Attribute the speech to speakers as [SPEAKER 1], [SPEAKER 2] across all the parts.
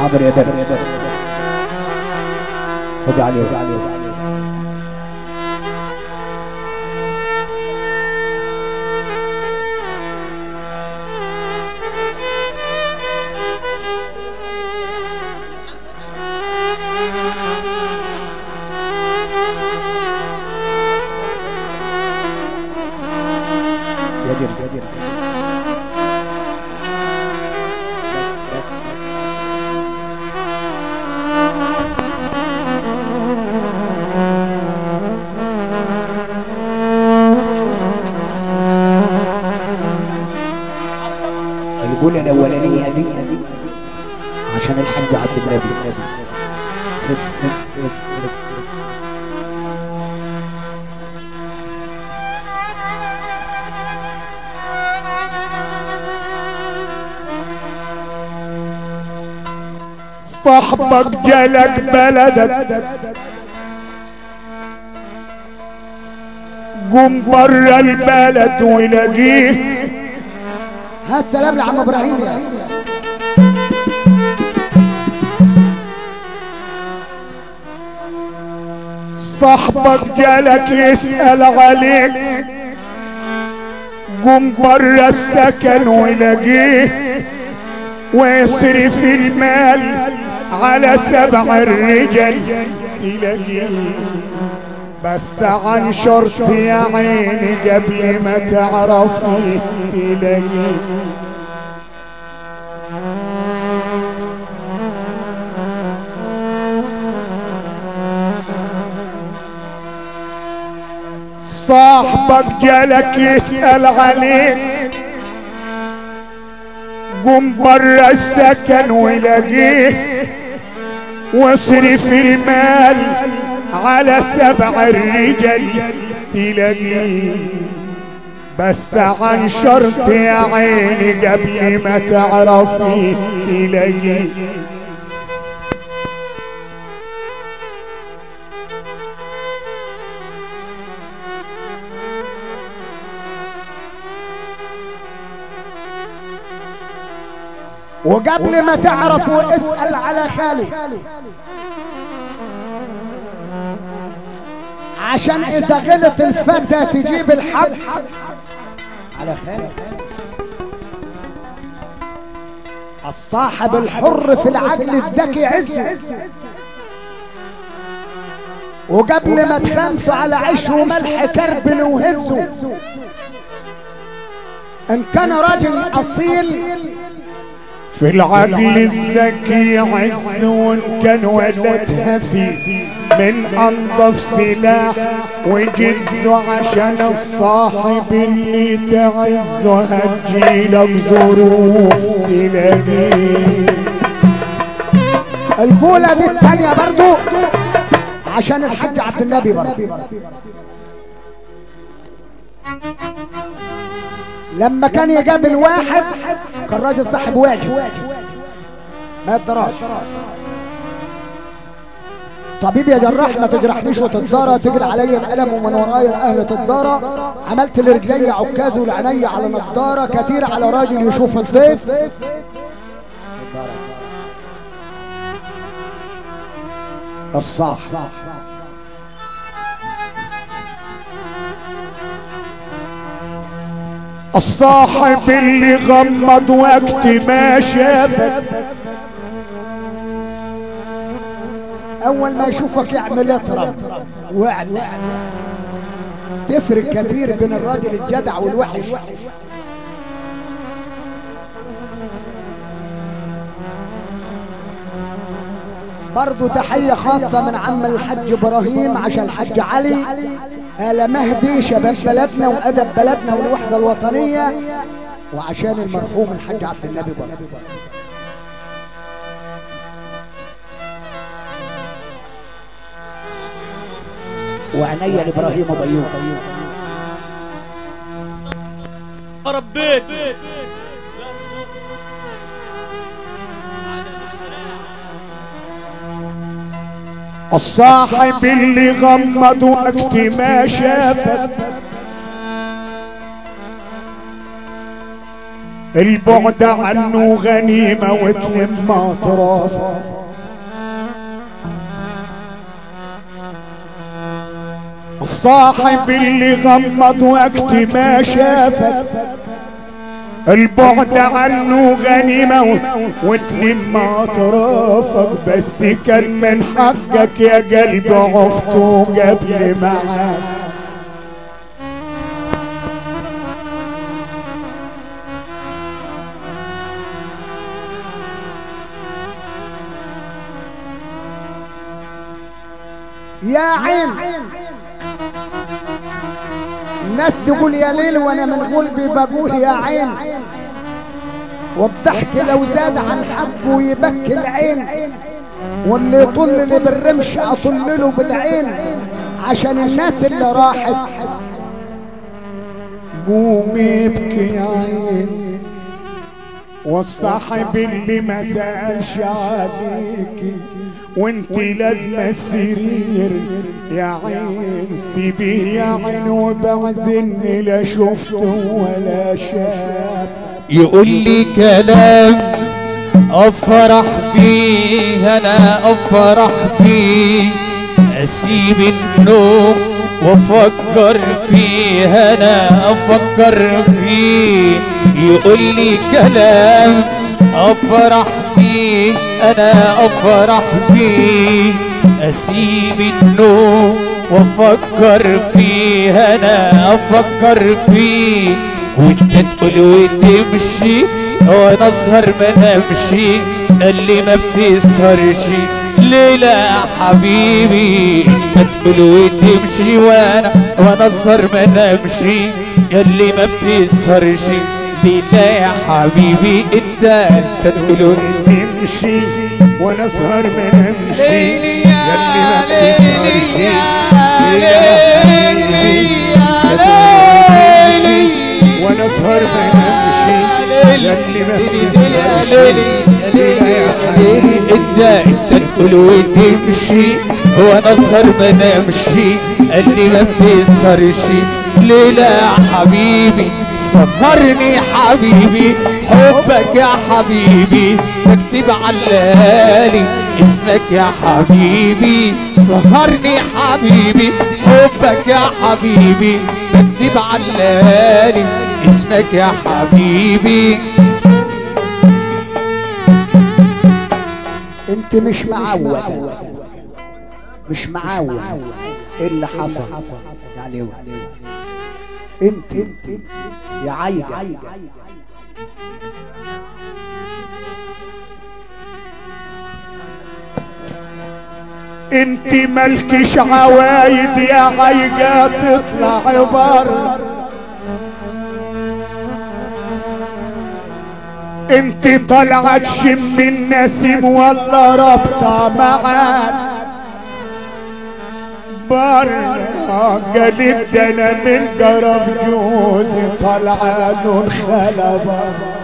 [SPEAKER 1] حاضر يا دب خد عليه خد عليه يا دب يا دب بس بس الجولة الأولانية دي عشان الحاج عبد النبي خف خف خف خف خف.
[SPEAKER 2] صاحبك جالك بلدك قم برا البلد ولاقيه
[SPEAKER 1] هات سلام لعم ابراهيم يا
[SPEAKER 2] صاحبك جالك يسأل عليك قم برا السكن ولاقيه ويصرف المال على سبع الرجال تلاقيه بس عن شرط يا عيني قبل ما تعرفي تلاقيه صاحبك جالك يسأل عليك قم برا السكن ولاقيه واصرف المال على سبع الرجال تلاقيه بس عن شرط يا عيني قبل ما تعرفي تلاقيه
[SPEAKER 1] وقبل ما تعرفوا اسأل على خالي عشان اذا غلط الفتى تجيب الحق على خالي الصاحب الحر في العقل الذكي عزه وقبل ما تخمسوا على عيش وملح كربل وهزه ان كان راجل اصيل
[SPEAKER 2] في العقل الذكي عز وان كان ولدها في من انظف سلاح وجده عشان الصاحب اللي تعزه هتجيلك ظروف تلاقيه
[SPEAKER 1] الجولة دي التانية برضو عشان الحاج عبد النبي برضو لما كان يقابل واحد كان راجل صاحب واجب ما يقدرش طبيب يا جراح ما تجرحنيش وتتدارى تجري عليا القلم ومن ورايا اهل تتدارى عملت لرجلي عكاز ولعيني على نضاره كتير على راجل يشوف الضيف الصح
[SPEAKER 2] الصاحب اللي غمض وقت ما شافك
[SPEAKER 1] اول ما يشوفك يعمل يطرب وعد تفرق كثير بين الراجل الجدع والوحش برضو تحية خاصة من عم الحج إبراهيم عشان الحج علي آل مهدي شباب بلدنا وأدب بلدنا والوحدة الوطنية وعشان المرحوم الحج عبد النبي برضو وعنيا لإبراهيم وبيوم
[SPEAKER 3] ربيت
[SPEAKER 2] الصاحب اللي غمض وقت ما شافك البعد عنه غنيمة وتلم اطراف الصاحب اللي غمض وقت ما شافك البعد عنه غنيمة و- وتلم اطرافك بس كان من حقك يا قلبي عفته قبل معاك
[SPEAKER 1] يا عين الناس تقول يا ليل وانا من قلبي بقول يا عين والضحك لو زاد عن حقه يبكي العين واللي يطل اللي بالرمش اطل له بالعين عشان الناس اللي راحت
[SPEAKER 2] قوم يبكي يا عين والصاحب اللي ما سألش عليكي وانت لازم السرير يا عين سيبيه يا عين وبعزن لا شفته ولا شاف
[SPEAKER 4] يقول لي كلام افرح بيه انا افرح بيه اسيب النوم وافكر فيه انا افكر فيه يقول لي كلام افرح بيه انا افرح بيه اسيب النوم وافكر فيه انا افكر فيه وانت تقول وتمشي وانا اسهر ما نمشي اللي ما بتسهرش ليلة يا حبيبي انت تقول وتمشي وانا وانا اسهر ما نمشي اللي ما بتسهرش ليلة يا حبيبي انت انت تقول
[SPEAKER 2] تمشي وانا اسهر ما نمشي
[SPEAKER 4] ليلي
[SPEAKER 2] ياللي ما
[SPEAKER 4] يا
[SPEAKER 2] بتسهرش
[SPEAKER 4] ليلي
[SPEAKER 2] ليلة
[SPEAKER 4] يا
[SPEAKER 2] يا
[SPEAKER 4] ليلي
[SPEAKER 2] حبيبي. وانا اسهر ما نمشي ياللي ما بتسهرش ليلة يا حبيبي.
[SPEAKER 4] انت انت تقول وتمشي وانا اسهر ما نمشي اللي ما بتسهرش ليلة يا حبيبي سهرني حبيبي حبك يا حبيبي تكتب علالي اسمك يا حبيبي سهرني حبيبي حبك يا حبيبي تكتب علالي اسمك يا حبيبي
[SPEAKER 1] انت مش معود مش معود ايه اللي حصل يعني هو انت يا عايدة
[SPEAKER 2] انت ملكش عوايد يا عيقة تطلع بره انت طالعة تشم النسيم ولا رابطة معاك بره قالت ده انا من قرب جوزي طالعة له الخلا بره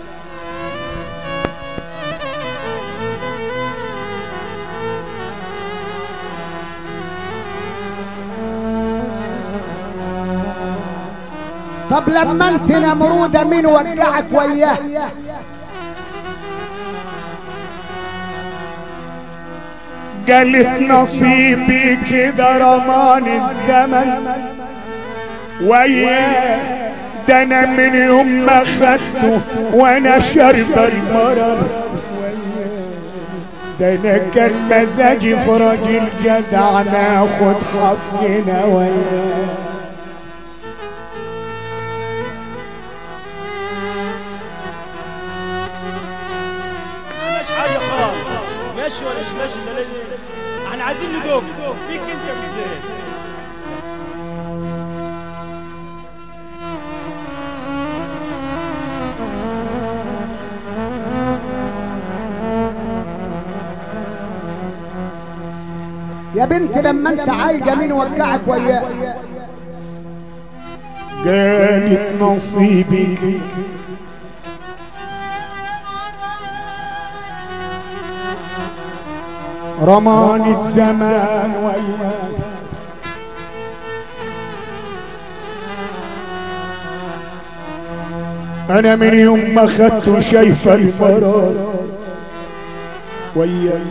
[SPEAKER 1] طب لما انت نمرودة مين وقعك وياه
[SPEAKER 2] قالت نصيبي كده رمان الزمن وياه ده انا من يوم ما خدته وانا شرب المرض ده انا كان مزاجي في راجل جدع ناخد حقنا وياه
[SPEAKER 3] مش حاجه خالص ماشي ولا مش ماشي ده ليه؟ احنا عايزين ندوق فيك انت بالذات
[SPEAKER 1] يا بنت لما انت عايجة مين وقعك وياه
[SPEAKER 2] قالت نصيبي رماني الزمان وياك انا من يوم ما خدته شايفه الفراغ وياي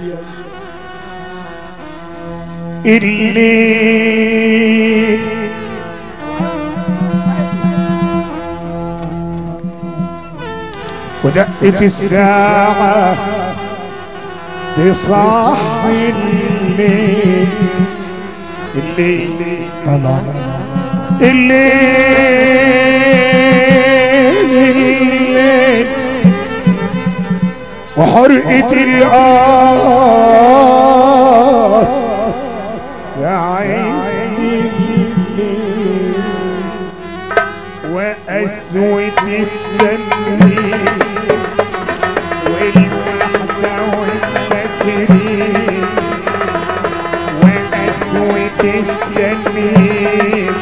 [SPEAKER 2] الليل ودقت الساعة تصحي الليل الليل الليل الليل وحرقة الآن يا عيني الليل وقسوة التنين والوحدة والتكريم وقسوة التنين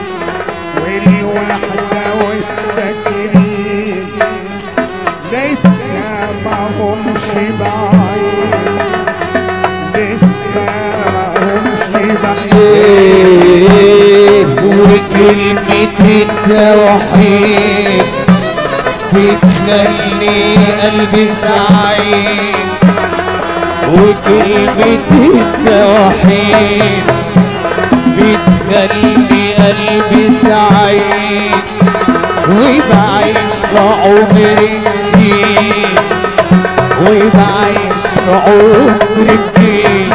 [SPEAKER 2] والوحدة والتكريم لسه ما همش بعيد لسه ما همش بعيد
[SPEAKER 4] ايه وكلمة التوحيد بتخلي قلبي سعيد وكلمة التوحيد بتخلي قلبي سعيد وبعيش بعمري جديد وبعيش بعمري جديد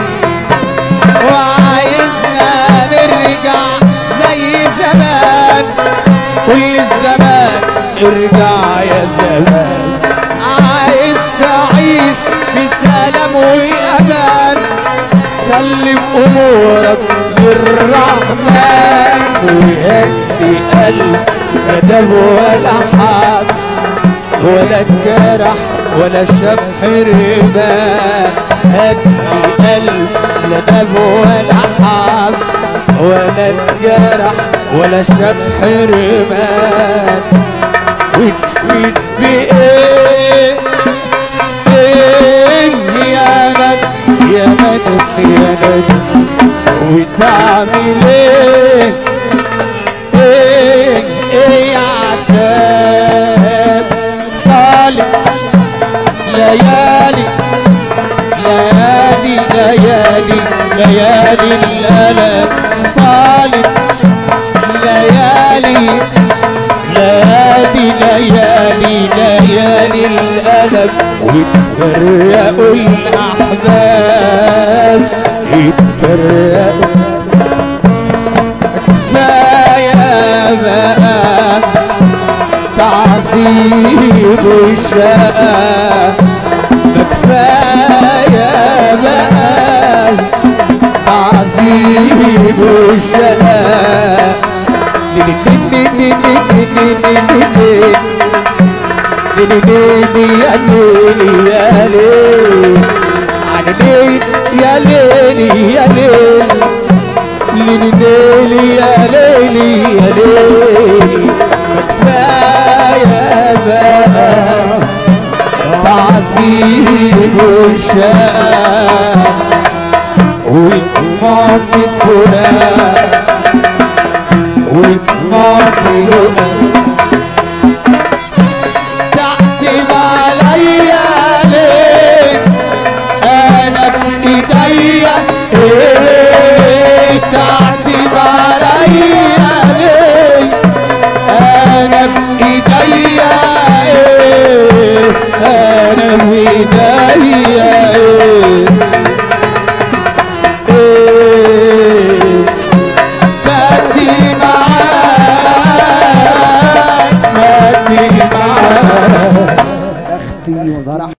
[SPEAKER 4] وعايزنا نرجع زي زمان كل الزمان ارجع يا زمان عايز تعيش في سلام وامان سلم امورك للرحمن ويهدي قلب ندم ولا حد ولا الجرح ولا شاف حرمان هدي قلب لا دم ولا حب ولا الجرح ولا شاف حرمان وتفيد بايه ايه يا ند يا ند يا ند وتعمل ايه ايه ايه يا عتاب طالب ليالي ليالي ليالي ليالي الألم طالب ليالي ليالي ليالي ليالي الألم ويتفرقوا الأحباب يتفرقوا كفاية بقى تعذيب وشقى كفاية بقى تعذيب وشقى يا ليل يا ليل على ليل يا ليل يا ليل ليل يا ليل يا ليل كفاية بقى تعذيب وشاء ويطمع في الفراق ويطمع في لقاء تعتب عليا ليه انا بايديا ايه تعتب عليا ليه انا بايديا ايه انا بايديا ايه ايه فاتي معاك فاتي معاك
[SPEAKER 1] اختي وضرح